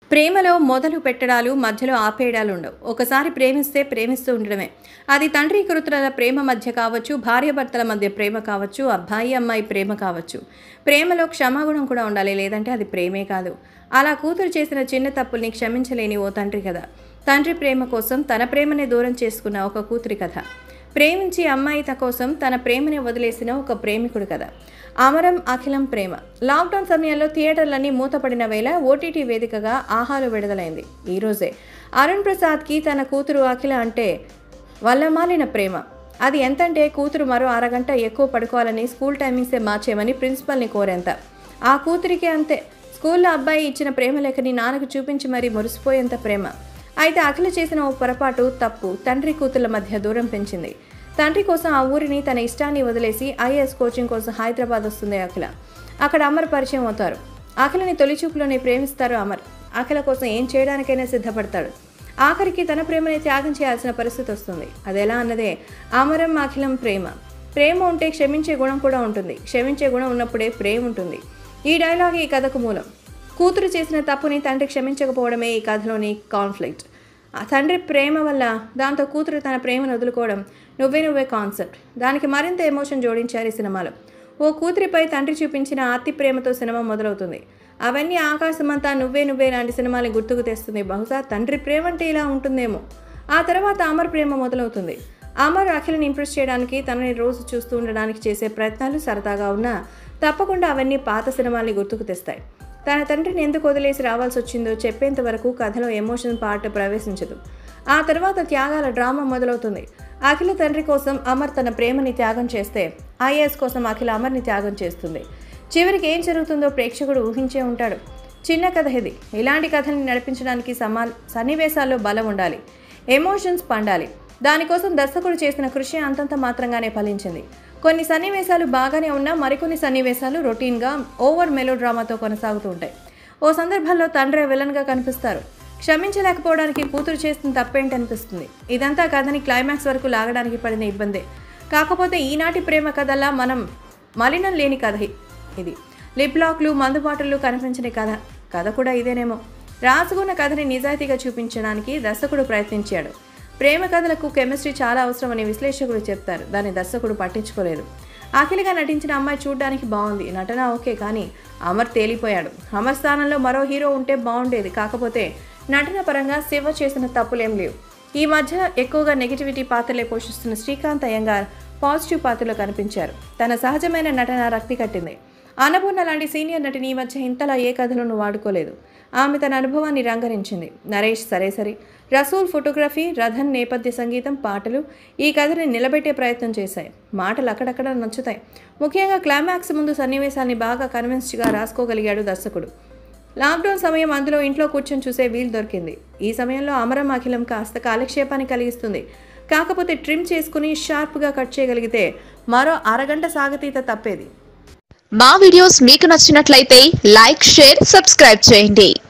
ప్రేమలో మొదలు పెట్టడాలు మధ్యలో ఆపేయడాలు ఉండవు ఒకసారి ప్రేమిస్తే ప్రేమిస్తూ ఉండడమే అది తండ్రి కూతురల ప్రేమ మధ్య కావచ్చు భార్యాభర్తల మధ్య ప్రేమ కావచ్చు అబ్బాయి అమ్మాయి ప్రేమ కావచ్చు ప్రేమలో క్షమాగుణం కూడా ఉండాలి లేదంటే అది ప్రేమే కాదు అలా కూతురు చేసిన చిన్న తప్పుల్ని క్షమించలేని ఓ తండ్రి కథ తండ్రి ప్రేమ కోసం తన ప్రేమని దూరం చేసుకున్న ఒక కూతురి కథ ప్రేమించి అమ్మాయి త కోసం తన ప్రేమని వదిలేసిన ఒక ప్రేమికుడు కథ అమరం అఖిలం ప్రేమ లాక్డౌన్ సమయంలో థియేటర్లన్నీ మూతపడిన వేళ ఓటీటీ వేదికగా ఆహాలు విడుదలైంది ఈరోజే అరుణ్ ప్రసాద్కి తన కూతురు అఖిల అంటే వల్లమాలిన ప్రేమ అది ఎంతంటే కూతురు మరో అరగంట ఎక్కువ పడుకోవాలని స్కూల్ టైమింగ్సే మార్చేయమని ప్రిన్సిపల్ని కోరేంత ఆ కూతురికి అంతే స్కూల్లో అబ్బాయి ఇచ్చిన ప్రేమ లేఖని నాన్నకు చూపించి మరీ మురిసిపోయేంత ప్రేమ అయితే అఖిల చేసిన ఓ పొరపాటు తప్పు తండ్రి కూతుర్ల మధ్య దూరం పెంచింది తండ్రి కోసం ఆ ఊరిని తన ఇష్టాన్ని వదిలేసి ఐఏఎస్ కోచింగ్ కోసం హైదరాబాద్ వస్తుంది అఖిల అక్కడ అమర్ పరిచయం అవుతారు అఖిలని తొలి చూపులోనే ప్రేమిస్తారు అమర్ అఖిల కోసం ఏం చేయడానికైనా సిద్ధపడతాడు ఆఖరికి తన ప్రేమని త్యాగం చేయాల్సిన పరిస్థితి వస్తుంది అదెలా అన్నదే అమరం అఖిలం ప్రేమ ప్రేమ ఉంటే క్షమించే గుణం కూడా ఉంటుంది క్షమించే గుణం ఉన్నప్పుడే ప్రేమ ఉంటుంది ఈ డైలాగ్ ఈ కథకు మూలం కూతురు చేసిన తప్పుని తండ్రి క్షమించకపోవడమే ఈ కథలోని కాన్ఫ్లిక్ట్ ఆ తండ్రి ప్రేమ వల్ల దాంతో కూతురు తన ప్రేమను వదులుకోవడం నువ్వే నువ్వే కాన్సెప్ట్ దానికి మరింత ఎమోషన్ జోడించారు ఈ సినిమాలో ఓ కూతురిపై తండ్రి చూపించిన అతి ప్రేమతో సినిమా మొదలవుతుంది అవన్నీ ఆకాశమంతా నువ్వే నువ్వే లాంటి సినిమాని గుర్తుకు తెస్తుంది బహుశా తండ్రి ప్రేమ అంటే ఇలా ఉంటుందేమో ఆ తర్వాత అమర్ ప్రేమ మొదలవుతుంది అమర్ అఖిల్ని ఇంప్రెస్ చేయడానికి తనని రోజు చూస్తూ ఉండడానికి చేసే ప్రయత్నాలు సరదాగా ఉన్నా తప్పకుండా అవన్నీ పాత సినిమాల్ని గుర్తుకు తెస్తాయి తన తండ్రిని ఎందుకు వదిలేసి రావాల్సి వచ్చిందో చెప్పేంత వరకు కథలో ఎమోషన్ పార్ట్ ప్రవేశించదు ఆ తర్వాత త్యాగాల డ్రామా మొదలవుతుంది అఖిల తండ్రి కోసం అమర్ తన ప్రేమని త్యాగం చేస్తే ఐఏఎస్ కోసం అఖిల అమర్ని త్యాగం చేస్తుంది చివరికి ఏం జరుగుతుందో ప్రేక్షకుడు ఊహించే ఉంటాడు చిన్న కథ ఇది ఇలాంటి కథని నడిపించడానికి సమా సన్నివేశాల్లో బలం ఉండాలి ఎమోషన్స్ పండాలి దానికోసం దర్శకుడు చేసిన కృషి అంతంత మాత్రంగానే ఫలించింది కొన్ని సన్నివేశాలు బాగానే ఉన్నా మరికొన్ని సన్నివేశాలు రొటీన్గా ఓవర్ మెలో డ్రామాతో కొనసాగుతూ ఉంటాయి ఓ సందర్భంలో తండ్రి విలన్గా కనిపిస్తారు క్షమించలేకపోవడానికి కూతురు చేసిన తప్పేంటి అనిపిస్తుంది ఇదంతా కథని క్లైమాక్స్ వరకు లాగడానికి పడిన ఇబ్బందే కాకపోతే ఈనాటి ప్రేమ కథలా మనం మలినం లేని కథ ఇది లిప్ లాక్లు మందుబాటులు కనిపించని కథ కథ కూడా ఇదేనేమో రాసుకున్న కథని నిజాయితీగా చూపించడానికి దర్శకుడు ప్రయత్నించాడు ప్రేమ కథలకు కెమిస్ట్రీ చాలా అవసరమని విశ్లేషకులు చెప్తారు దాన్ని దర్శకుడు పట్టించుకోలేదు అఖిలగా నటించిన అమ్మాయి చూడడానికి బాగుంది నటన ఓకే కానీ అమర్ తేలిపోయాడు అమర్ స్థానంలో మరో హీరో ఉంటే బాగుండేది కాకపోతే నటన పరంగా శివ చేసిన తప్పులేం లేవు ఈ మధ్య ఎక్కువగా నెగిటివిటీ పాత్రలే పోషిస్తున్న శ్రీకాంత్ అయ్యంగార్ పాజిటివ్ పాత్రలో కనిపించారు తన సహజమైన నటన రక్తి కట్టింది అన్నపూర్ణ లాంటి సీనియర్ నటిని ఈ మధ్య ఇంతలా ఏ కథలను వాడుకోలేదు ఆమె తన అనుభవాన్ని రంగరించింది నరేష్ సరే సరే రసూల్ ఫోటోగ్రఫీ రథన్ నేపథ్య సంగీతం పాటలు ఈ కథని నిలబెట్టే ప్రయత్నం చేశాయి మాటలు అక్కడక్కడ నచ్చుతాయి ముఖ్యంగా క్లైమాక్స్ ముందు సన్నివేశాన్ని బాగా కన్విన్స్డ్గా రాసుకోగలిగాడు దర్శకుడు లాక్డౌన్ సమయం అందులో ఇంట్లో కూర్చొని చూసే వీలు దొరికింది ఈ సమయంలో అమరం అఖిలం కాస్త కాలక్షేపాన్ని కలిగిస్తుంది కాకపోతే ట్రిమ్ చేసుకుని షార్ప్గా కట్ చేయగలిగితే మరో అరగంట సాగతీత తప్పేది మా వీడియోస్ మీకు నచ్చినట్లయితే లైక్ షేర్ సబ్స్క్రైబ్ చేయండి